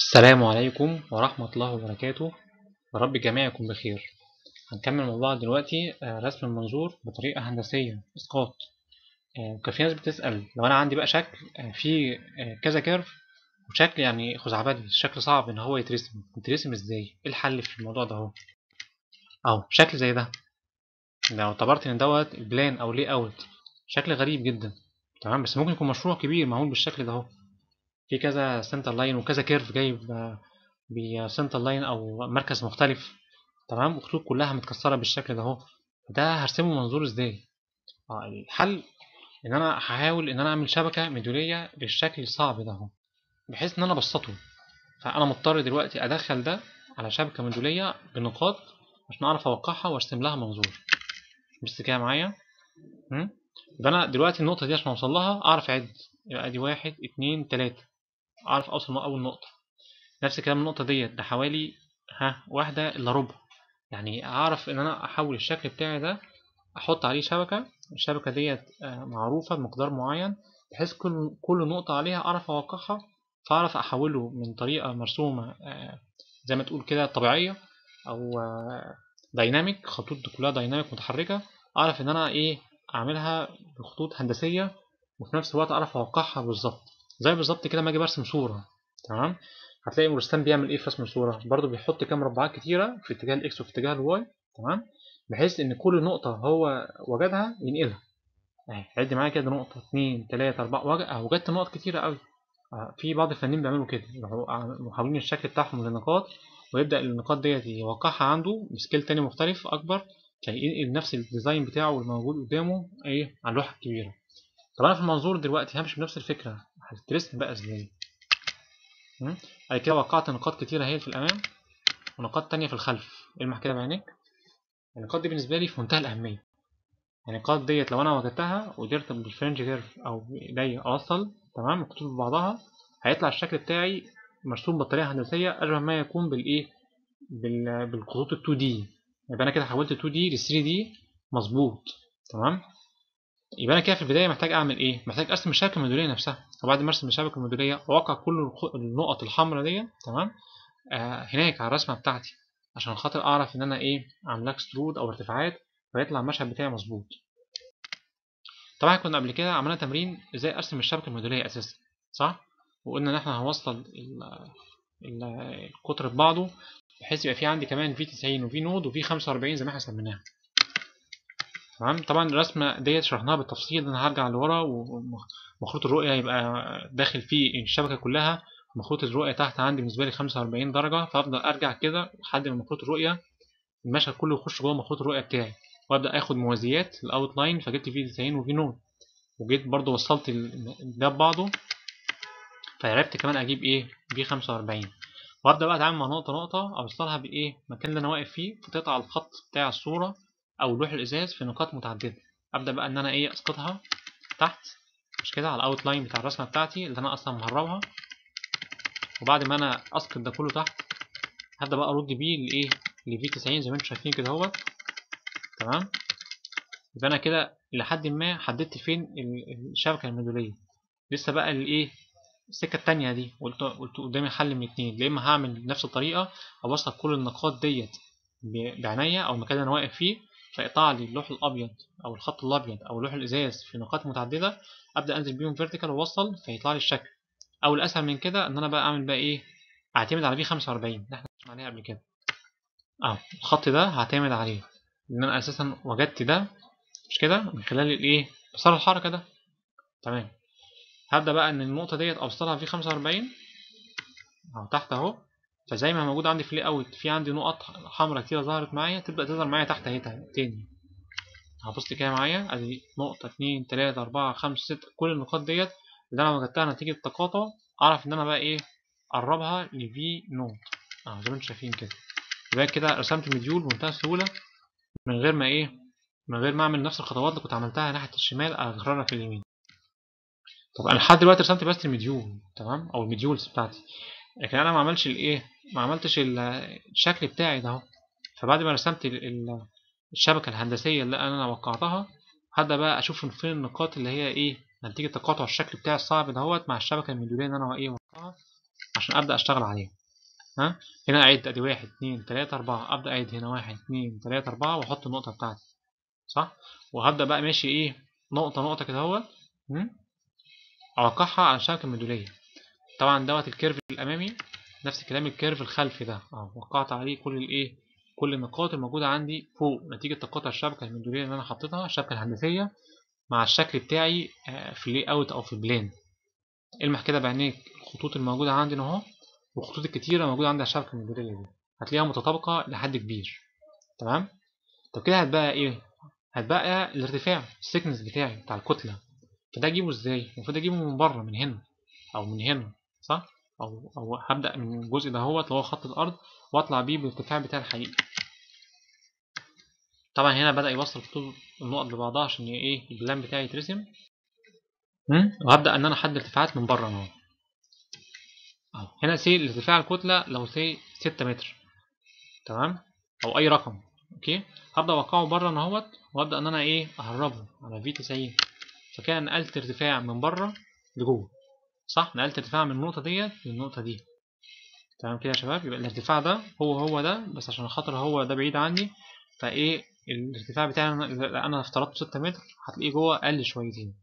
السلام عليكم ورحمة الله وبركاته يا رب الجميع يكون بخير هنكمل مع بعض دلوقتي آه، رسم المنظور بطريقة هندسية إسقاط آه، وكان في ناس بتسأل لو أنا عندي بقى شكل آه، فيه آه، كذا كيرف وشكل يعني خزعبلي شكل صعب إن هو يترسم يترسم إزاي؟ إيه الحل في الموضوع ده أهو أهو شكل زي ده لو اعتبرت إن دوت بلان أو لي أوت شكل غريب جدا تمام بس ممكن يكون مشروع كبير معمول بالشكل ده أهو في كذا سنتر لاين وكذا كيرف جاي بسنتر لاين او مركز مختلف تمام وخطوط كلها متكسره بالشكل ده اهو ده هرسمه منظور ازاي اه الحل ان انا هحاول ان انا اعمل شبكه مدوريه للشكل الصعب ده اهو بحيث ان انا ابسطه فانا مضطر دلوقتي ادخل ده على شبكه مدوريه بنقاط عشان اعرف اوقعها وارسم لها منظور بص كده معايا م? يبقى انا دلوقتي النقطه دي عشان اوصل لها اعرف اعد يبقى ادي واحد اتنين تلاته اعرف اوصل من اول نقطه نفس الكلام النقطه ديت ده حوالي ها واحده الا ربع يعني اعرف ان انا احول الشكل بتاعي ده احط عليه شبكه الشبكه ديت آه، معروفه بمقدار معين بحيث كل كل نقطه عليها اعرف اوقعها فاعرف احوله من طريقه مرسومه آه، زي ما تقول كده طبيعيه او دايناميك خطوط كلها دايناميك متحركه اعرف ان انا ايه اعملها بخطوط هندسيه وفي نفس الوقت اعرف اوقعها بالظبط زي بالظبط كده ما اجي برسم صوره تمام هتلاقي الرسام بيعمل ايه في رسم الصوره برضو بيحط كام مربعات كتيره في اتجاه الاكس وفي اتجاه الواي تمام بحيث ان كل نقطه هو وجدها ينقلها اهي عد معايا كده نقطه اتنين تلاته اربعه وج- آه، وجدت نقط كتيره قوي آه، في بعض الفنانين بيعملوا كده يروحوا عام- محولين الشكل بتاعهم لنقاط ويبدا النقاط ديت يوقعها عنده بسكيل تاني مختلف اكبر عشان ينقل نفس الديزاين بتاعه الموجود قدامه ايه على اللوحه الكبيره طب انا في المنظور دلوقتي همشي بنفس الفكره هترسم بقى ازاي مم؟ بعد كده وقعت نقاط كتيره اهي في الامام ونقاط تانية في الخلف المح كده بعينيك النقاط دي بالنسبه لي في منتهى الاهميه يعني النقاط ديت لو انا وجدتها وقدرت بالفرنج كيرف او بايديا اوصل تمام الخطوط ببعضها هيطلع الشكل بتاعي مرسوم بطريقه هندسيه اشبه ما يكون بالايه بال... بالخطوط ال 2 دي يبقى انا كده حولت 2 دي ل 3 دي مظبوط تمام يبقى انا كده في البدايه محتاج اعمل ايه محتاج ارسم الشبكه المدوريه نفسها وبعد ما ارسم الشبكه المدوريه اوقع كل الخ- النقط الحمراء دي تمام آه هناك على الرسمه بتاعتي عشان خاطر اعرف ان انا ايه عامل اكسترود او ارتفاعات فيطلع المشهد بتاعي مظبوط طبعا كنا قبل كده عملنا تمرين ازاي ارسم الشبكه المدوريه اساسا صح وقلنا ان احنا هنوصل ال- ال- القطر ببعضه بحيث يبقى في عندي كمان في 90 وفي نود وفي 45 زي ما احنا سميناها تمام طبعا الرسمه ديت شرحناها بالتفصيل انا هرجع لورا ومخروط الرؤيه يبقى داخل فيه الشبكه كلها مخروط الرؤيه تحت عندي بالنسبه لي 45 درجه فافضل ارجع كده لحد ما مخروط الرؤيه المشهد كله يخش جوه مخروط الرؤيه بتاعي وابدا اخد موازيات الاوت لاين فجبت فيه 90 وفي نود وجيت برضو وصلت ال- ده ببعضه فعرفت كمان اجيب ايه بي 45 وابدا بقى اتعامل مع نقطه نقطه اوصلها بايه المكان اللي انا واقف فيه فتقطع الخط بتاع الصوره او لوح الازاز في نقاط متعدده ابدا بقى ان انا ايه اسقطها تحت مش كده على الاوت لاين بتاع الرسمه بتاعتي اللي انا اصلا مهربها وبعد ما انا اسقط ده كله تحت هبدا بقى ارد بيه لايه لفي 90 زي ما انتم شايفين كده اهوت تمام يبقى انا كده لحد ما حددت فين ال- الشبكه المدوليه لسه بقى الايه السكه التانية دي قلت قلت قدامي حل من اتنين يا اما هعمل بنفس الطريقه اوصل كل النقاط ديت ب- بعينيا او المكان اللي انا واقف فيه فيقطع لي اللوح الابيض او الخط الابيض او لوح الازاز في نقاط متعدده ابدا انزل بيهم فيرتيكال واوصل فيطلع لي الشكل او الاسهل من كده ان انا بقى اعمل بقى ايه اعتمد على بي 45 اللي احنا اتكلمنا عليها قبل كده اه الخط ده هعتمد عليه لان انا اساسا وجدت ده مش كده من خلال الايه مسار الحركه ده تمام هبدا بقى ان النقطه ديت اوصلها في 45 اهو تحت اهو فزي ما موجود عندي في اللي اوت في عندي نقط حمراء كتير ظهرت معايا تبدا تظهر معايا تحت اهي تاني هبص كده معايا ادي نقطة اتنين تلاتة أربعة خمسة ستة كل النقاط ديت اللي أنا وجدتها نتيجة تقاطع أعرف إن أنا بقى إيه أقربها لفي نوت أهو زي ما انتم شايفين كده يبقى كده رسمت مديول بمنتهى السهولة من غير ما إيه من غير ما أعمل نفس الخطوات اللي كنت عملتها ناحية الشمال أغررها في اليمين طب أنا لحد دلوقتي رسمت بس المديول تمام أو المديولز بتاعتي لكن أنا ما عملش الإيه ما عملتش ال- الشكل بتاعي ده أهو فبعد ما رسمت ال- ال- الشبكة الهندسية اللي أنا وقعتها هبدأ بقى أشوف فين النقاط اللي هي إيه نتيجة تقاطع الشكل بتاعي الصعب دهوت مع الشبكة المديولية اللي أنا إيه وقعها عشان ابدا اشتغل عليها ها هنا اعد ادي واحد اتنين تلاتة اربعة ابدا اعد هنا واحد اتنين تلاتة اربعة واحط النقطة بتاعتي صح وهبدا بقى ماشي ايه نقطة نقطة كده اهوت اوقعها على الشبكة المدولية طبعا دوت الكيرف الامامي نفس الكلام الكيرف الخلفي ده اه وقعت عليه كل الايه كل النقاط الموجودة عندي فوق نتيجة تقاطع الشبكة المدولية اللي انا حطيتها الشبكة الهندسية مع الشكل بتاعي في اللي اوت او في البلان المح كده بعينيك الخطوط الموجودة عندي اهو والخطوط الكتيرة موجودة عند الشبكة المدورية دي هتلاقيها متطابقة لحد كبير تمام طب كده هتبقى ايه هتبقى الارتفاع السكنس بتاعي بتاع الكتلة فده اجيبه ازاي المفروض اجيبه من بره من هنا او من هنا صح او او هبدأ من الجزء ده هو اللي هو خط الارض واطلع بيه بالارتفاع بتاعي الحقيقي طبعا هنا بدأ يوصل خطوط النقط ببعضها عشان ايه البلان بتاعي يترسم وهبدأ ان انا احدد ارتفاعات من بره اهو اهو هنا سي الارتفاع الكتلة لو سي 6 متر تمام او اي رقم اوكي هبدأ اوقعه بره اهوت وابدأ ان انا ايه اهربه على في 90 فكده نقلت ارتفاع من بره لجوه صح نقلت ارتفاع من النقطة ديت للنقطة دي تمام كده يا شباب يبقى الارتفاع ده هو هو ده بس عشان خاطر هو ده بعيد عني فايه الارتفاع بتاعي انا انا افترضته 6 متر هتلاقيه جوه قل شويتين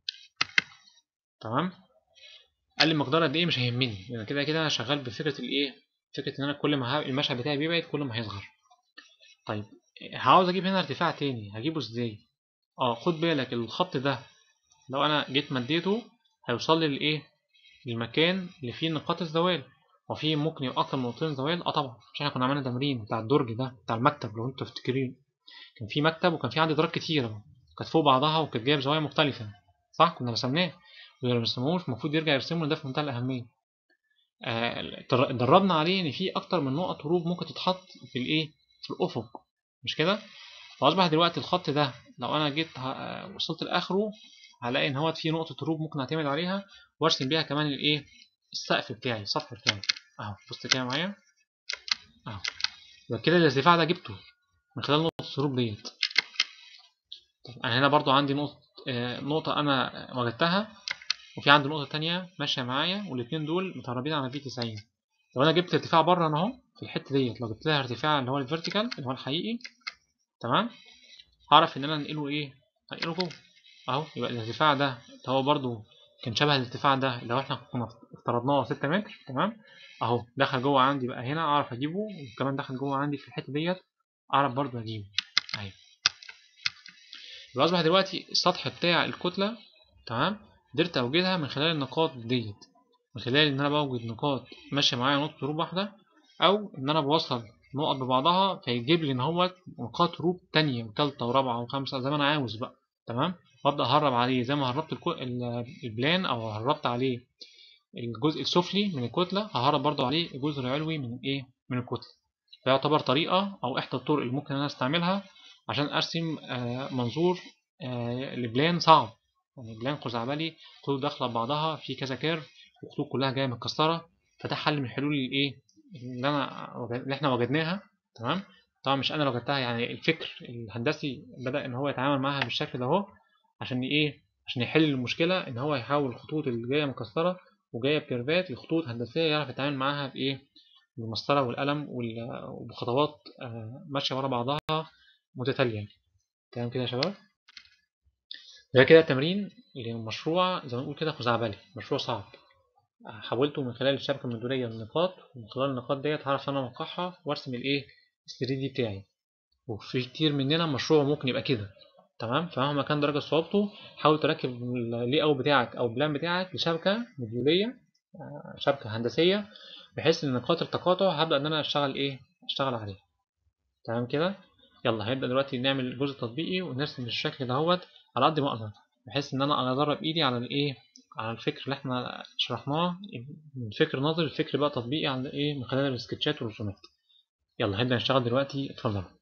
تمام قل مقدار قد ايه مش هيهمني لان يعني كده كده انا شغال بفكره الايه فكره ان انا كل ما المشهد بتاعي بيبعد كل ما هيصغر طيب عاوز اجيب هنا ارتفاع تاني هجيبه ازاي اه خد بالك الخط ده لو انا جيت مديته هيوصل لي لايه للمكان اللي فيه نقاط الزوال وفي ممكن يبقى اكتر من نقطتين زوال اه طبعا مش احنا كنا عملنا تمرين بتاع الدرج ده بتاع المكتب لو انتوا تفتكرين كان في مكتب وكان في عندي دراج كتيره كانت فوق بعضها وكانت جايه بزوايا مختلفه صح كنا رسمناه واللي ما رسموش المفروض يرجع يرسمه ده في منتهى الأهمية آه دربنا عليه إن في أكتر من نقط هروب ممكن تتحط في الإيه في الأفق مش كده فأصبح دلوقتي الخط ده لو أنا جيت وصلت لآخره هلاقي إن هو في نقطة هروب ممكن أعتمد عليها وأرسم بيها كمان الإيه السقف بتاعي السطح بتاعي أهو بص كده معايا أهو يبقى كده الارتفاع ده جبته من خلال نقطة الهروب ديت طب أنا هنا برضو عندي نقطة آه نقطة أنا وجدتها وفي عندي نقطة تانية ماشية معايا والاتنين دول متهربين على في 90 لو أنا جبت ارتفاع بره أنا أهو في الحتة ديت لو جبت لها ارتفاع اللي هو الفيرتيكال اللي هو الحقيقي تمام هعرف إن أنا أنقله إيه أنقله جوه أهو يبقى الارتفاع ده اللي هو برضو كان شبه الارتفاع ده اللي هو إحنا كنا افترضناه 6 متر تمام أهو دخل جوه عندي بقى هنا أعرف أجيبه وكمان دخل جوه عندي في الحتة ديت أعرف برضو أجيبه أهي يبقى أصبح دلوقتي السطح بتاع الكتلة تمام قدرت اوجدها من خلال النقاط ديت من خلال ان انا بوجد نقاط ماشيه معايا نقطه هروب واحده او ان انا بوصل نقط ببعضها فيجيب لي ان هو نقاط هروب تانية وتالتة ورابعة وخامسة زي ما انا عاوز بقى تمام وابدا اهرب عليه زي ما هربت الكو... البلان او هربت عليه الجزء السفلي من الكتله ههرب برضو عليه الجزء العلوي من ايه من الكتله فيعتبر طريقه او احدى الطرق اللي ممكن انا استعملها عشان ارسم آه منظور آه لبلان صعب يعني بلان خزعبلي خطوط داخله ببعضها في كذا كيرف وخطوط كلها جايه متكسره فده حل من حلول الايه اللي انا اللي احنا وجدناها تمام طبعا مش انا اللي وجدتها يعني الفكر الهندسي بدا ان هو يتعامل معاها بالشكل ده اهو عشان ايه عشان يحل المشكله ان هو يحول الخطوط اللي جايه مكسره وجايه بكيرفات لخطوط هندسيه يعرف يتعامل معاها بايه بالمسطره والقلم وبخطوات ماشيه ورا بعضها متتاليه تمام كده يا شباب ده كده تمرين لمشروع زي ما نقول كده خزعبلي مشروع صعب حولته من خلال الشبكة المدورية للنقاط ومن خلال النقاط ديت هعرف انا اوقعها وارسم الايه ال 3 دي بتاعي وفي كتير مننا مشروع ممكن يبقى كده تمام فمهما كان درجة صعوبته حاول تركب اللي اوت بتاعك او البلان بتاعك لشبكة مديولية شبكة هندسية بحيث ان نقاط التقاطع هبدأ ان انا اشتغل ايه اشتغل عليها تمام كده يلا هنبدأ دلوقتي نعمل جزء تطبيقي ونرسم بالشكل دهوت على قد ما اقدر بحيث ان انا ادرب ايدي على الايه على الفكر اللي احنا شرحناه من فكر نظري لفكر بقى تطبيقي على ايه من خلال السكتشات والرسومات يلا هنبدأ نشتغل دلوقتي اتفضلوا